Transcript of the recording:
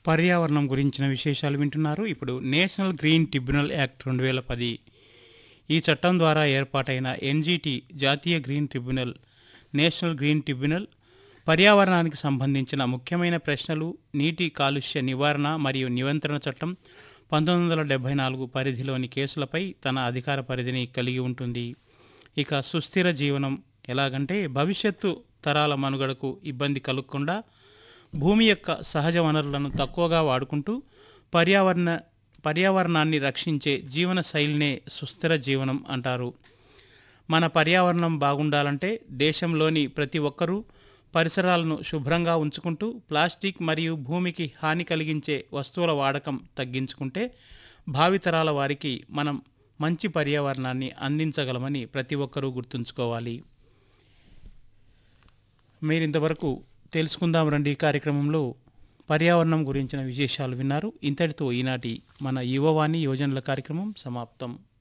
పర్యావరణం గురించిన విశేషాలు వింటున్నారు ఇప్పుడు నేషనల్ గ్రీన్ ట్రిబ్యునల్ యాక్ట్ రెండు వేల పది ఈ చట్టం ద్వారా ఏర్పాటైన ఎన్జీటీ జాతీయ green tribunal national green tribunal పర్యావరణానికి సంబంధించిన ముఖ్యమైన ప్రశ్నలు నీటి కాలుష్య నివారణ మరియు నియంత్రణ చట్టం పంతొమ్మిది వందల డెబ్బై నాలుగు పరిధిలోని కేసులపై తన అధికార పరిధిని కలిగి ఉంటుంది ఇక సుస్థిర జీవనం ఎలాగంటే భవిష్యత్తు తరాల మనుగడకు ఇబ్బంది కలగకుండా భూమి యొక్క సహజ వనరులను తక్కువగా వాడుకుంటూ పర్యావరణ పర్యావరణాన్ని రక్షించే జీవన శైలినే సుస్థిర జీవనం అంటారు మన పర్యావరణం బాగుండాలంటే దేశంలోని ప్రతి ఒక్కరూ పరిసరాలను శుభ్రంగా ఉంచుకుంటూ ప్లాస్టిక్ మరియు భూమికి హాని కలిగించే వస్తువుల వాడకం తగ్గించుకుంటే భావితరాల వారికి మనం మంచి పర్యావరణాన్ని అందించగలమని ప్రతి ఒక్కరూ గుర్తుంచుకోవాలి మీరు ఇంతవరకు తెలుసుకుందాం రండి కార్యక్రమంలో పర్యావరణం గురించిన విశేషాలు విన్నారు ఇంతటితో ఈనాటి మన యువవాణి యోజనల కార్యక్రమం సమాప్తం